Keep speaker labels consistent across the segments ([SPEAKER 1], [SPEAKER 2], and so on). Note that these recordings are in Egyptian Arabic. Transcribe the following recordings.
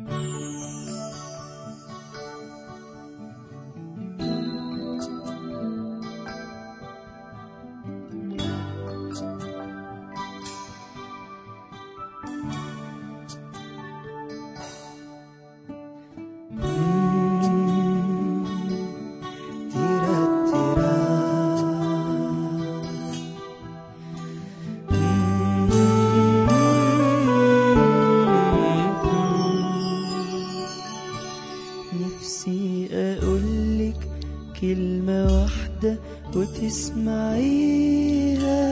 [SPEAKER 1] نفسي أقولك كلمة واحدة وتسمعيها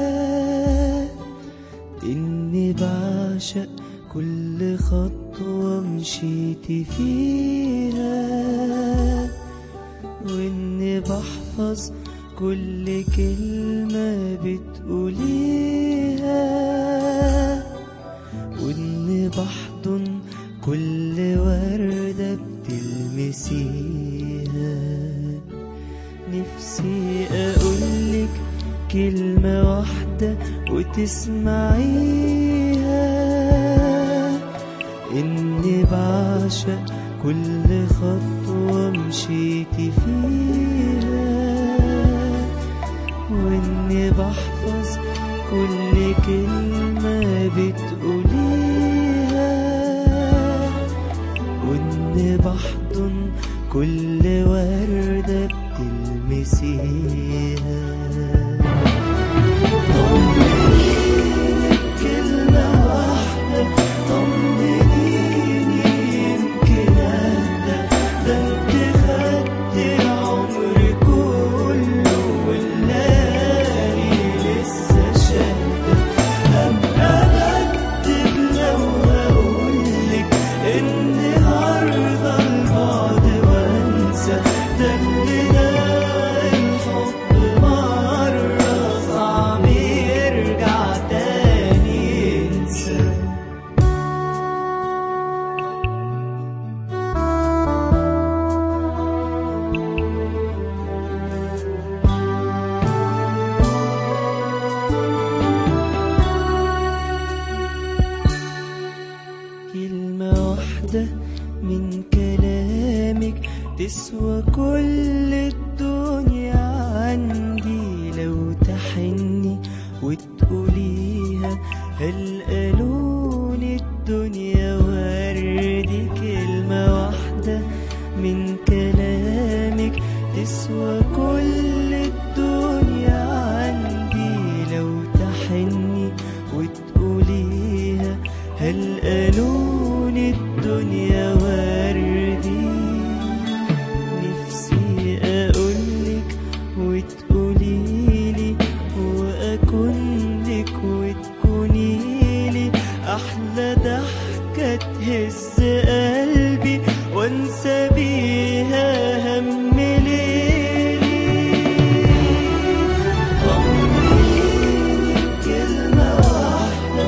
[SPEAKER 1] إني بعشق كل خطوة مشيتي فيها وإني بحفظ كل كلمة بتقوليها وإني بحضن كل وردة بتلمسيها نفسي أقولك كلمة واحدة وتسمعيها إني بعشق كل خطوة مشيتي فيها وإني بحفظ كل كلمة بتقوليها وإني بحضن كل وردة بتلمسيها طمنيني بكلمة واحدة طمنيني يمكن أهدى ده انت خدتي عمري كله والليالي لسه شاهدة هبقى بكتب لو هقولك إني هرضى البعد وأنسى ده اللي ده الحب مرة صعب يرجع تاني ينسى كلمة واحدة من كلامك تسوى كل الدنيا عندي لو تحني وتقوليها هل قالون الدنيا وردي كلمة واحدة من كلامك تسوى كل الدنيا عندي لو تحني وتقوليها هل قالون الدنيا وردي نفسي أقولك وتقوليلي وأكون لك وتكونيلي أحلى ضحكة تهز قلبي وانسى بيها هم ليلي طمنيني بكلمة واحدة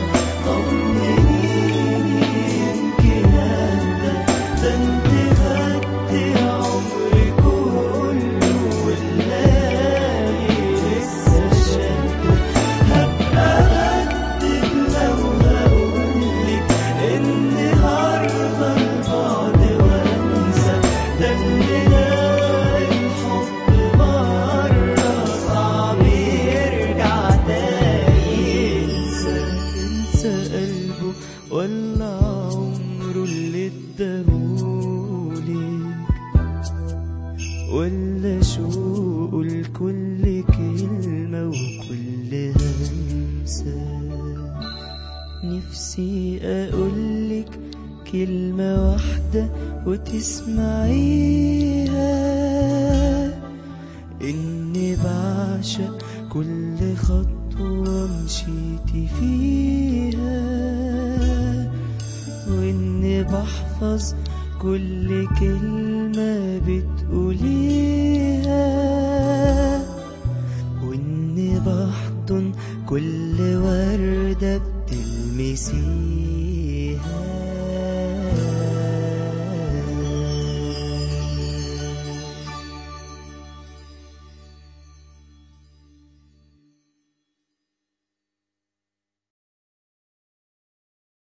[SPEAKER 1] طمنيني يمكن أهدى ده انت خدتي عمري كله والليالي لسه شاهدة هبقى بكتب لو هقولك إني هرضى البعد وأنسى ده اللي ده الحب مرة صعب يرجع تاني ينسى ينسى قلبه ولا عمره اللي اداهولك ولا شوقه لكل كلمة وكل همسة نفسي أقولك كلمة واحدة وتسمعيها إني بعشق كل خطوة مشيتي فيها وإني بحفظ كل كلمة بتقوليها وإني بحضن كل وردة بتلمسيها